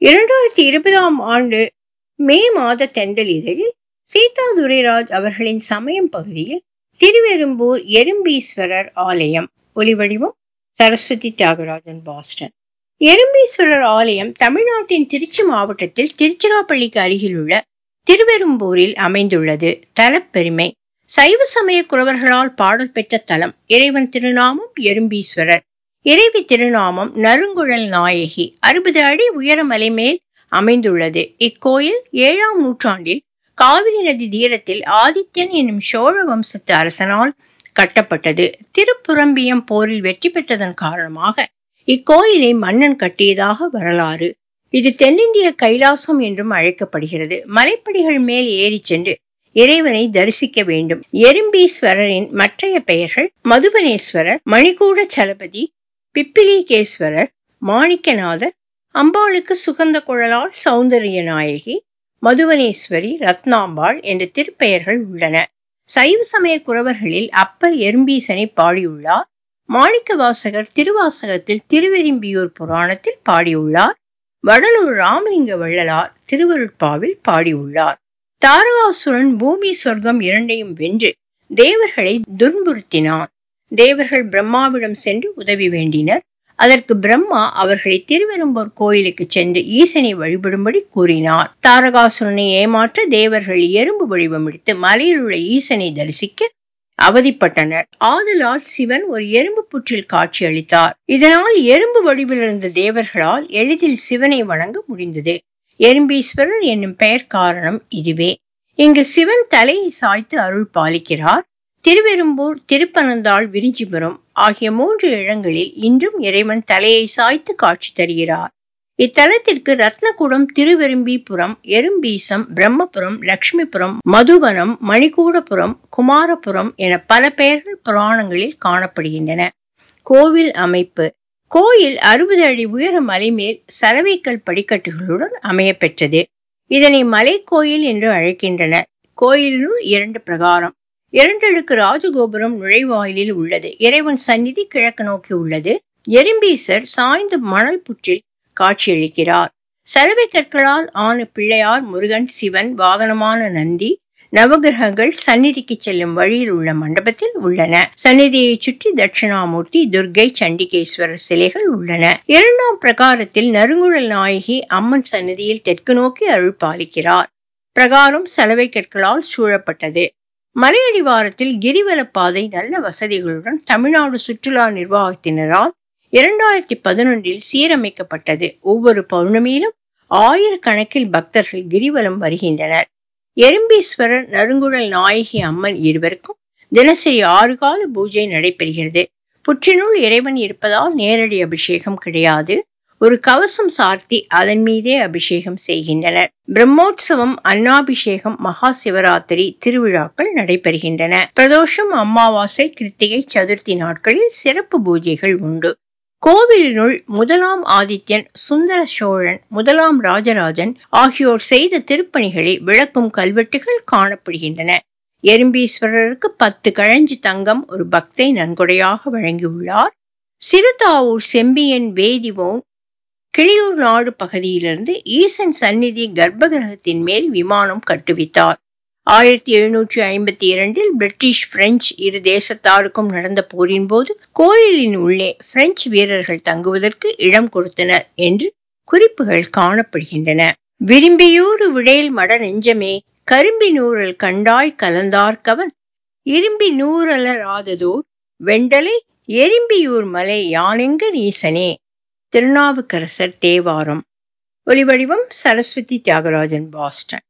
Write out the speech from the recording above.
இரண்டாயிரத்தி இருபதாம் ஆண்டு மே மாத தெண்டல் இதழில் சீதா துரைராஜ் அவர்களின் சமயம் பகுதியில் திருவெரும்பூர் எறும்பீஸ்வரர் ஆலயம் ஒலிவடிவம் சரஸ்வதி தியாகராஜன் பாஸ்டன் எறும்பீஸ்வரர் ஆலயம் தமிழ்நாட்டின் திருச்சி மாவட்டத்தில் திருச்சிராப்பள்ளிக்கு அருகில் உள்ள திருவெரும்பூரில் அமைந்துள்ளது தலப்பெருமை சைவ சமய குறவர்களால் பாடல் பெற்ற தலம் இறைவன் திருநாமம் எறும்பீஸ்வரர் இறைவி திருநாமம் நறுங்குழல் நாயகி அறுபது அடி உயர மலை மேல் அமைந்துள்ளது இக்கோயில் ஏழாம் நூற்றாண்டில் காவிரி நதி தீரத்தில் ஆதித்யன் என்னும் சோழ வம்சத்து அரசனால் கட்டப்பட்டது திருப்புரம்பியம் போரில் வெற்றி பெற்றதன் காரணமாக இக்கோயிலை மன்னன் கட்டியதாக வரலாறு இது தென்னிந்திய கைலாசம் என்றும் அழைக்கப்படுகிறது மலைப்படிகள் மேல் ஏறி சென்று இறைவனை தரிசிக்க வேண்டும் எறும்பீஸ்வரரின் மற்றைய பெயர்கள் மதுபனேஸ்வரர் மணிகூட சலபதி பிப்பிலிகேஸ்வரர் மாணிக்கநாதர் அம்பாளுக்கு சுகந்த குழலால் சௌந்தரிய நாயகி மதுவனேஸ்வரி ரத்னாம்பாள் என்ற திருப்பெயர்கள் உள்ளன சைவ சமய குறவர்களில் அப்பர் எறும்பீசனை பாடியுள்ளார் மாணிக்க வாசகர் திருவாசகத்தில் திருவெரும்பியூர் புராணத்தில் பாடியுள்ளார் வடலூர் ராமலிங்க வள்ளலார் திருவருட்பாவில் பாடியுள்ளார் தாரகாசுரன் பூமி சொர்க்கம் இரண்டையும் வென்று தேவர்களை துன்புறுத்தினான் தேவர்கள் பிரம்மாவிடம் சென்று உதவி வேண்டினர் அதற்கு பிரம்மா அவர்களை திருவெரும்பூர் கோயிலுக்கு சென்று ஈசனை வழிபடும்படி கூறினார் தாரகாசுரனை ஏமாற்ற தேவர்கள் எறும்பு வடிவம் எடுத்து மலையில் உள்ள ஈசனை தரிசிக்க அவதிப்பட்டனர் ஆதலால் சிவன் ஒரு எறும்பு புற்றில் காட்சி அளித்தார் இதனால் எறும்பு வடிவில் இருந்த தேவர்களால் எளிதில் சிவனை வணங்க முடிந்தது எறும்பீஸ்வரர் என்னும் பெயர் காரணம் இதுவே இங்கு சிவன் தலையை சாய்த்து அருள் பாலிக்கிறார் திருவெரும்பூர் திருப்பனந்தாள் விரிஞ்சிபுரம் ஆகிய மூன்று இடங்களில் இன்றும் இறைவன் தலையை சாய்த்து காட்சி தருகிறார் இத்தலத்திற்கு ரத்னகுடம் திருவெரும்பிபுரம் எறும்பீசம் பிரம்மபுரம் லட்சுமிபுரம் மதுவனம் மணிகூடபுரம் குமாரபுரம் என பல பெயர்கள் புராணங்களில் காணப்படுகின்றன கோவில் அமைப்பு கோயில் அறுபது அடி உயர மலை மேல் சலவைக்கல் படிக்கட்டுகளுடன் அமைய பெற்றது இதனை மலை கோயில் என்று அழைக்கின்றனர் கோயிலினுள் இரண்டு பிரகாரம் இரண்டடுக்கு ராஜகோபுரம் நுழைவாயிலில் உள்ளது இறைவன் சந்நிதி கிழக்கு நோக்கி உள்ளது எறும்பீசர் சாய்ந்த மணல் புற்றில் காட்சியளிக்கிறார் சலவை கற்களால் ஆன பிள்ளையார் முருகன் சிவன் வாகனமான நந்தி நவகிரகங்கள் சந்நிதிக்கு செல்லும் வழியில் உள்ள மண்டபத்தில் உள்ளன சந்நிதியை சுற்றி தட்சிணாமூர்த்தி துர்கை சண்டிகேஸ்வரர் சிலைகள் உள்ளன இரண்டாம் பிரகாரத்தில் நறுங்குழல் நாயகி அம்மன் சந்நிதியில் தெற்கு நோக்கி அருள் பாலிக்கிறார் பிரகாரம் சலவை கற்களால் சூழப்பட்டது மலையடிவாரத்தில் கிரிவல பாதை நல்ல வசதிகளுடன் தமிழ்நாடு சுற்றுலா நிர்வாகத்தினரால் இரண்டாயிரத்தி பதினொன்றில் சீரமைக்கப்பட்டது ஒவ்வொரு பௌர்ணமியிலும் ஆயிரக்கணக்கில் பக்தர்கள் கிரிவலம் வருகின்றனர் எறும்பீஸ்வரர் நறுங்குழல் நாயகி அம்மன் இருவருக்கும் தினசரி ஆறு கால பூஜை நடைபெறுகிறது புற்றினுள் இறைவன் இருப்பதால் நேரடி அபிஷேகம் கிடையாது ஒரு கவசம் சார்த்தி அதன் மீதே அபிஷேகம் செய்கின்றனர் பிரம்மோற்சவம் அன்னாபிஷேகம் மகா சிவராத்திரி திருவிழாக்கள் நடைபெறுகின்றன பிரதோஷம் அமாவாசை கிருத்திகை சதுர்த்தி நாட்களில் சிறப்பு பூஜைகள் உண்டு கோவிலினுள் முதலாம் ஆதித்யன் சுந்தர சோழன் முதலாம் ராஜராஜன் ஆகியோர் செய்த திருப்பணிகளை விளக்கும் கல்வெட்டுகள் காணப்படுகின்றன எறும்பீஸ்வரருக்கு பத்து கழஞ்சி தங்கம் ஒரு பக்தை நன்கொடையாக வழங்கியுள்ளார் சிறுதாவூர் செம்பியன் வேதிவோன் கிளியூர் நாடு பகுதியிலிருந்து ஈசன் சந்நிதி கர்ப்பகிரகத்தின் மேல் விமானம் கட்டுவித்தார் ஆயிரத்தி எழுநூற்றி ஐம்பத்தி இரண்டில் பிரிட்டிஷ் பிரெஞ்சு இரு தேசத்தாருக்கும் நடந்த போரின் போது கோயிலின் உள்ளே பிரெஞ்சு வீரர்கள் தங்குவதற்கு இடம் கொடுத்தனர் என்று குறிப்புகள் காணப்படுகின்றன விரும்பியூறு விடையில் மட நெஞ்சமே கரும்பி நூறல் கண்டாய் கலந்தார்கவன் இரும்பி நூறலராததோர் வெண்டலை எறும்பியூர் மலை யானெங்க நீசனே திருநாவுக்கரசர் தேவாரம் ஒலிவடிவம் சரஸ்வதி தியாகராஜன் பாஸ்டன்